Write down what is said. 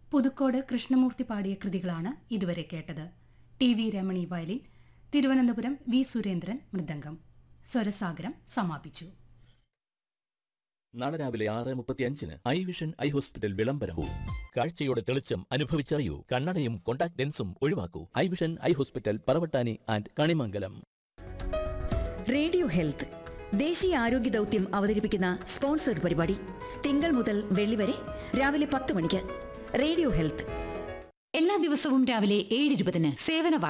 പുതുക്കോട് കൃഷ്ണമൂർത്തി പാടിയ കൃതികളാണ് ഇതുവരെ കേട്ടത് T V Ramani violin Thiruvananthapuram V Surendran മൃദംഗം സ്വരസാഗരം സമാപിച്ചു നാളെ രാവിലെ ആറ് മുപ്പത്തി അഞ്ചിന് ഐ വിഷൻ ഐ ഹോസ്പിറ്റൽ വിളംബരവും കാഴ്ചയുടെ തെളിച്ചം അനുഭവിച്ചറിയൂ കണ്ണടയും കോണ്ടാക്ട് ലെൻസും ഒഴിവാക്കൂ eye vision eye hospital Paravattani and Kanimangalam radio health ദേശീയ ആരോഗ്യ ദൗത്യം അവതരിപ്പിക്കുന്ന സ്പോൺസർഡ് പരിപാടി തിങ്കൾ മുതൽ വെള്ളി വരെ രാവിലെ പത്ത് മണിക്ക് റേഡിയോ ഹെൽത്ത് എല്ലാ ദിവസവും രാവിലെ ഏഴ് ഇരുപതിന് സേവന വാർത്തകൾ